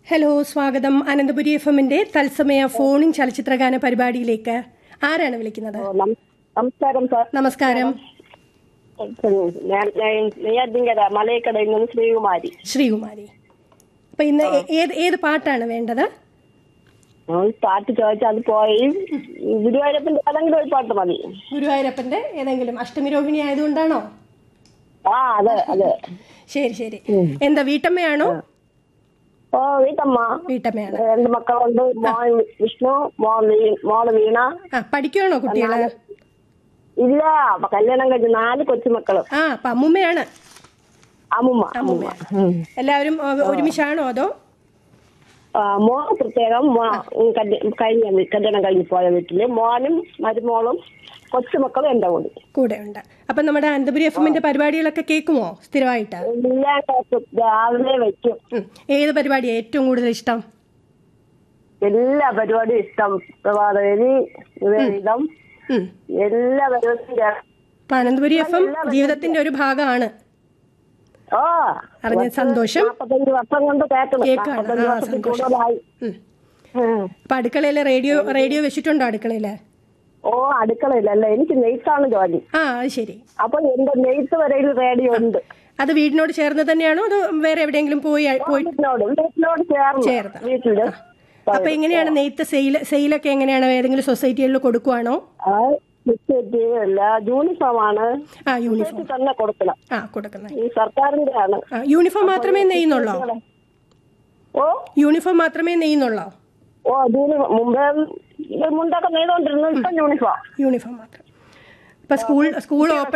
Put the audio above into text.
Hello സ്വാഗതം Ananthapuri F എമ്മിന്റെ തത്സമയ ഫോണിൻ ചലച്ചിത്രഗാന പരിപാടിയിലേക്ക് ആരാണ് വിളിക്കുന്നത് ഓ, നം- നമസ്കാരം സാർ നമസ്കാരം ഞാൻ ഞാൻ നെയ്യാറ്റിങ്കര മലയക്കടയിൽ നിന്ന് ശ്രീകുമാരി ശ്രീകുമാരി അപ്പൊ ഇന്ന് ഏ- ഏത് ഏത് പാട്ടാണ് വേണ്ടത് ഞാൻ പാട്ട് ചോദിച്ചാൽ അത് പോയി ഗുരുവായൂരപ്പന്റെ ഏതെങ്കിലും ഒരു പാട്ട് മതി ഗുരുവായൂരപ്പന്റെ ഏതെങ്കിലും അഷ്ടമി രോഹിണി ആയതുകൊണ്ടാണോ ആ അതെ അതെ ശരി ശരി എന്താ വീട്ടമ്മയാണോ ഓ വീട്ടമ്മ വീട്ടമ്മയാണ് രണ്ട് മക്കളുണ്ട് മോൻ വിഷ്ണു മോൻ വീ- മോള് വീണ ആ പഠിക്കുവാണോ കുട്ടികള് ഇല്ല അപ്പൊ കല്യാണം കഴിഞ്ഞ് നാല് കൊച്ചുമക്കള് ആ അപ്പൊ അമ്മുമ്മയാണ് അമ്മുമ്മ അമ്മുമ്മ ഉം. എല്ലാവരും ഒ- ഒരുമിച്ചാണോ അതോ ആ, മോൻ പ്രത്യേകം മോ- ഉം, കല്യ- കഴിഞ്ഞ വീ- കല്യാണം കഴിഞ്ഞ് പോയ വീട്ടില് മോനും മരുമോളും കൊച്ചുമക്കളും എന്റെ കൂടി കൂടെ ഉണ്ട് അപ്പൊ നമ്മുടെ അനന്തപുരി എഫ് എമ്മിന്റെ പരിപാടികളൊക്കെ കേൾക്കുമോ സ്ഥിരമായിട്ട് എല്ലാ ദിവസവും രാവിലെ വെക്കും ഉം. ഏത് പരിപാടിയാണ് ഏറ്റവും കൂടുതൽ ഇഷ്ടം എല്ലാ പരിപാടിയും ഇഷ്ടം പ്രഭാതവേദി നിവേദിതം ഉം. എല്ലാ പരിപാടിയും കേ- അപ്പൊ അനന്തപുരി എഫ് എം ജീവിതത്തിന്റെ ഒരു ഭാഗമാണ് ഓ അറിഞ്ഞ സന്തോഷം നാപ്പത്തഞ്ച് വർഷം കൊണ്ട് കേൾക്കണം കേൾക്കാണ്. നാപ്പത്തഞ്ച് ആ, വർഷത്തിൽ സന്തോഷം. കൂടുതലായി ഉം. ഉം. അപ്പൊ അടുക്കളയിലെ റേഡിയോ റേഡിയോ വെച്ചിട്ടുണ്ടോ അടുക്കളയില് ഓ അടുക്കളയിലല്ല എനിക്ക് നെയ്ത്താണ് ജോലി ആ അത് ശരി അപ്പൊ എന്റെ നെയ്ത്ത് വരയിൽ റേഡിയോ ഉണ്ട് അത് വീടിനോട് ചേർന്ന് തന്നെയാണോ അതോ വേറെ എവിടെയെങ്കിലും പോയി പോയി വീട്ടിനോട് വീട്ടിനോട് ചേർന്ന് ചേർന്ന്. വീട്ടില് അപ്പൊ എങ്ങനെയാണ് നെയ്ത്ത് സെയിൽ സെയിലൊക്കെ എങ്ങനെയാണ് ഏതെങ്കിലും സൊസൈറ്റികളിൽ കൊടുക്കുവാണോ ആ ബിസ്ക്കറ്റ് അല്ല യൂണിഫോം ആണ് ആ യൂണിഫോം ബിസ്ക്കറ്റ് തന്നെ കൊടുക്കണം ആ കൊടുക്കുന്നത് ഈ സർക്കാരിന്റെ ആണ് ആ യൂണിഫോം മാത്രമേ നെയ്യുന്നുള്ളോ ഓ യൂണിഫോം മാത്രമേ നെയ്യുന്നുള്ളോ ഓ അതിന് മുമ്പേ മുണ്ടൊക്കെ നെയ്തോണ്ടിരുന്നു ഇപ്പൊ യൂണിഫോം യൂണിഫോം മാത്രം ഇപ്പൊ സ്കൂൾ സ്കൂൾ ഓപ്പൺ